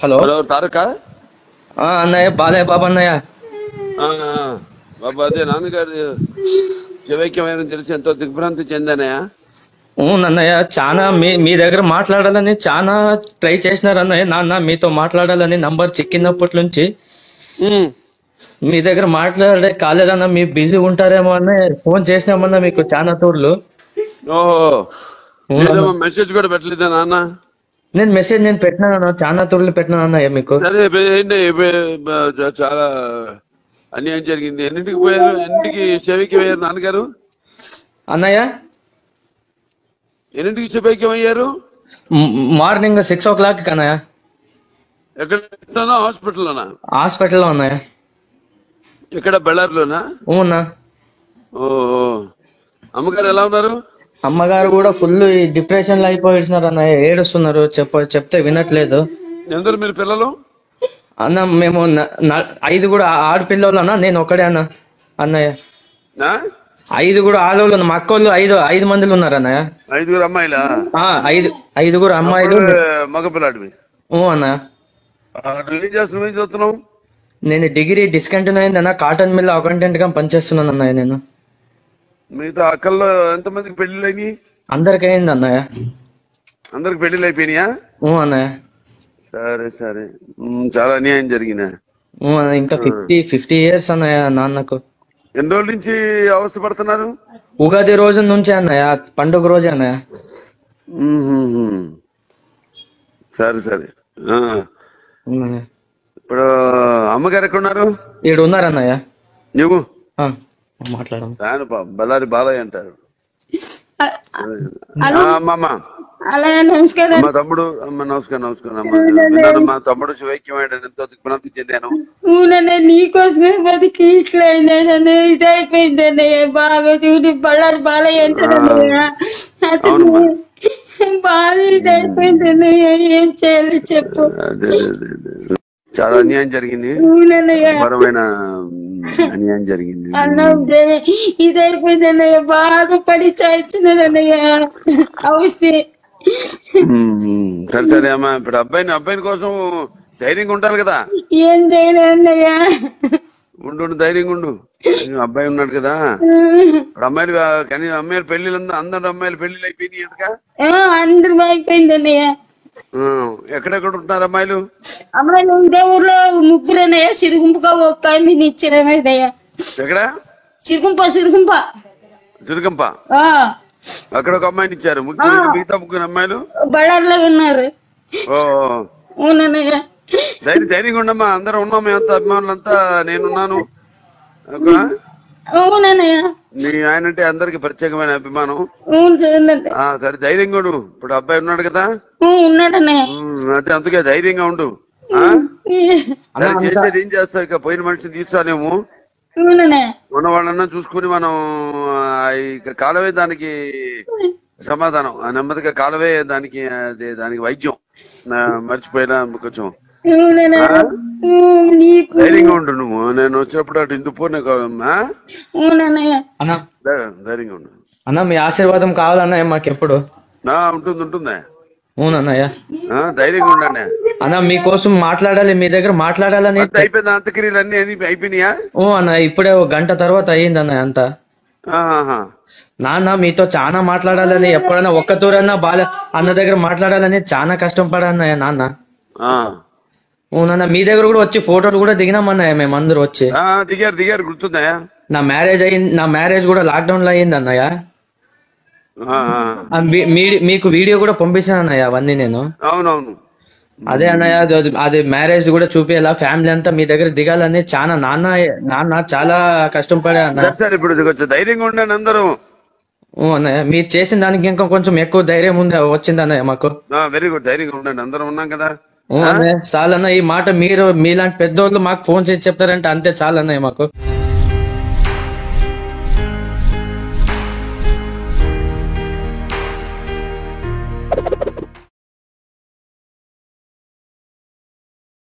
Hello hello తారక ఆ, అన్నయ్య బాలయ్య బాబు అన్నయ్య బాబా అదే నాన్నగారు శివైక్యమైన తెలిసి ఎంతో దిగ్భ్రాంతి చెందానయా అవును అన్నయ్య చాలా మీ మీ దగ్గర మాట్లాడాలని చాలా ట్రై చేసినారు అన్నయ్య నాన్న మీతో మాట్లాడాలని నంబర్ చిక్కినప్పటి నుంచి మీ దగ్గర మాట్లాడే కాలేదన్న మీరు బిజీ ఉంటారేమో అని ఫోన్ చేసినామన్నా మీకు చాలా తూర్లు ఓహో అవునన్నా. ఏదో మెసేజ్ కూడా పెట్టలేదా నాన్న నేను మెసేజ్ నేను పెట్టినాను చాలా తూర్లు పెట్టినాను అన్నయ్య మీకు సరే ఇప్పుడు ఏంటి ఇప్పుడు చ- చాలా అన్యాయం జరిగింది ఎన్నింటికి పోయారు ఎన్నింటికి శివైక్యం అయ్యారు నాన్నగారు అన్నయ్య ఎన్నింటికి శివైక్యం అయ్యారు మ్- మార్నింగ్ సిక్స్ ఓ క్లాక్ అన్నయ్య ఎక్కడ హాస్పిటల్లోనా హాస్పిటల్లో అన్నయ్య ఇక్కడ బళ్ళారిలోనా అవునా ఓ ఓ. అమ్మగారు ఎలా ఉన్నారు అమ్మగారు కూడా ఫుల్ డిప్రెషన్ లో అయిపోయిస్తున్నారు అన్నయ్య ఏడుస్తున్నారు చెప్ప చెప్తే వినట్లేదు ఎందరు మీరు పిల్లలు అన్న మేము న- న- ఐదు కూడా ఆడపిల్లలు అన్న నేను ఒకడే అన్న అన్నయ్య నా? ఐదు కూడా ఆడవాళ్ళు మా అక్కోళ్ళు ఐదు ఐదు మందిలు ఉన్నారు అన్నయ్య ఐదుగురు అమ్మాయిలా ఆ, ఐదు ఐదుగురు అమ్మాయిలు అప్పుడు మగపిల్లాడివి ఊ అన్నయ్య ఆ, నువ్వు ఏం చేస్తున్నావు ఏం చదువుతున్నావు నేను డిగ్రీ డిస్కంటిన్యూ అయింది అన్న కాటన్ మిల్ అకౌంటెంట్ గా పనిచేస్తున్నాను అన్నయ్య నేను మిగతా అక్కల్లో ఎంతమందికి పెళ్లిళ్ళు అయినాయి అందరికి అయింది అన్నయ్య అందరికి పెళ్లిళ్ళు అయిపోయినాయా ఊ అన్నయ్య సరే సరే ఉమ్, చాలా అన్యాయం జరిగిందా ఊ అన్నయ్య ఇంకా ఫిఫ్టీ ఫిఫ్టీ ఇయర్స్ అన్నయ్య నాన్నకు ఎన్ని రోజుల నుంచి అవస్థ పడుతున్నారు ఉగాది రోజు నుంచి అన్నయ్య పండుగ రోజే అన్నయ్య ఉహుహు. సరే సరే ఆ, అవునన్నయ్య. ఇప్పుడు అమ్మగారు ఎక్కడ ఉన్నారు ఈడు ఉన్నారు అన్నయ్య నువ్వు ఆ, మాట్లాడము ఆయన బా- బళ్ళారి బాలయ్య అంటారు హలో ఆ, అమ్మమ్మ అలా నమస్కారం అమ్మ తమ్ముడు అమ్మ నమస్కారం నమస్కారం అమ్మ విన్నాను మా తమ్ముడు శివైక్యమైన ఎంతో దిగ్భ్రాంతి చెందాను ఊననే నీకోసమే బతికి ఇట్లా అయినాననే ఇదైపోయిందన్నయ్య బాగా చూడు బళ్ళారి బాలయ్య అంటారన్నయ్య అసలు అవునమ్మా. బాగా ఇదైపోయిందన్నయ్య ఏం చేయాలి చెప్పు అదే అదే అదే. చాలా అన్యాయం జరిగింది ఊనన్నయ్య ఘోరమైన అన్యాయం జరిగింది అన్నం ఇదైపోయిందన్నయ్య బాధపడి చాయిస్తున్నదన్నయ్య అవస్థ ఉమ్, సరే సరే అమ్మా ఇప్పుడు అబ్బాయిని అబ్బాయిని కోసం ధైర్యంగా ఉండాలి కదా ఏం చేయలేదన్నయ్య ఉండు ఉండు, ధైర్యంగా ఉండు ఈ అబ్బాయి ఉన్నాడు కదా ఇప్పుడు అమ్మాయిలు కానీ అమ్మాయిల పెళ్లిళ్ళు అందరు అమ్మాయిల పెళ్లిళ్ళు అయిపోయినాయి ఎంతగా ఆ, అందరూ అయిపోయిందన్నయ్య ఎక్కడెక్కడ ఉంటున్నారు అమ్మాయిలు అమ్మాయి ఇదే ఊర్లో ముగ్గురన్నయ్య సిరుగుంపగా ఒక్క ఆయన ఇచ్చారన్నయ్య ఎక్కడ సిరుగుంప సిరుగుంప సిరిగంప ఆ, అక్కడ ఒక అమ్మాయిని ఇచ్చారు ముగ్గురు మిగతా ముగ్గురు అమ్మాయిలు బళ్ళార్లో ఉన్నారు ఓ అవునన్నయ్య ధైర్యం ధైర్యంగా ఉండమ్మా అందరం ఉన్నాం మేమంతా అభిమానులంతా నేనున్నాను ఒక అవునన్నయ్య నీ ఆయన అంటే అందరికి ప్రత్యేకమైన అభిమానం అవును చూడండి ఆ సరే ధైర్యంగా ఉండు ఇప్పుడు అబ్బాయి ఉన్నాడు కదా ఉన్నాడన్నయ్య ఉమ్, అదే అందుకే ధైర్యంగా ఉండు ఆ? సరే చేసేది ఏం చేస్తావు ఇక పోయిన మనిషిని తీస్తానేమో అవునన్నయ్య ఉన్న వాళ్ళన్నా చూసుకుని మనం ఆ, ఇక కాలవే దానికి సమాధానం ఆ నెమ్మదిగా కాలవే దానికి అదే దానికి వైద్యం నా మర్చిపోయినా కొంచెం అవునన్నయ్య ఆ? ఉమ్, నీకు ధైర్యంగా ఉండు నువ్వు నేను వచ్చినప్పుడు అటు ఇందుపూర్ నీకు ఆ? అవునన్నయ్య అన్న ధై- ధైర్యంగా ఉండు అన్న మీ ఆశీర్వాదం కావాలన్నయ్య మాకెప్పుడు నా ఉంటుంది ఉంటుందా అవునన్నయ్య ఆ, ధైర్యంగా ఉండండి అన్న మీకోసం మాట్లాడాలి మీ దగ్గర మాట్లాడాలని అంత అయిపోయింది అంత్యక్రియలు అన్ని అన్ని అయిపోయినాయా ఓ అన్న ఇప్పుడే ఒక గంట తర్వాత అయ్యింది అన్నయ్య అంతా ఆహాహా. నాన్న మీతో చాలా మాట్లాడాలని ఎప్పుడైనా ఒక్క తూరన్నా బాల అన్న దగ్గర మాట్లాడాలని చాలా కష్టం పడన్నయ్య నాన్న ఆ. అవునన్న మీ దగ్గర కూడా వచ్చి ఫోటోలు కూడా దిగినామన్నయ్య మేము అందరూ వచ్చి ఆ, దిగారు దిగారు గుర్తుందా నా మ్యారేజ్ అయింది నా మ్యారేజ్ కూడా లాక్డౌన్ లో అయింది అన్నయ్య ఆ, ఆ. ఆ, మీ- మీ- మీకు వీడియో కూడా పంపించాను అన్నయ్య అవన్నీ నేను అవునవును అదే అన్నయ్య అది- అది మ్యారేజ్ కూడా చూపించాలా ఫ్యామిలీ అంతా మీ దగ్గర దిగాలని చాలా నాన్న నాన్న చాలా కష్టం పడే అన్న సరే సరే ఇప్పుడు కొంచెం ధైర్యంగా ఉండండి అందరూ ఊ అన్నయ్య మీరు చేసిన దానికి ఇంకా కొంచెం ఎక్కువ ధైర్యం ఉంది వచ్చింది అన్నయ్య మాకు వెరీ గుడ్ ధైర్యంగా ఉండండి అందరం ఉన్నాం కదా ఊ అన్నయ్య చాలన్న ఈ మాట మీరు మీలాంటి పెద్దోళ్ళు మాకు ఫోన్ చేసి చెప్తారంటే అంతే చాలు అన్నయ్య మాకు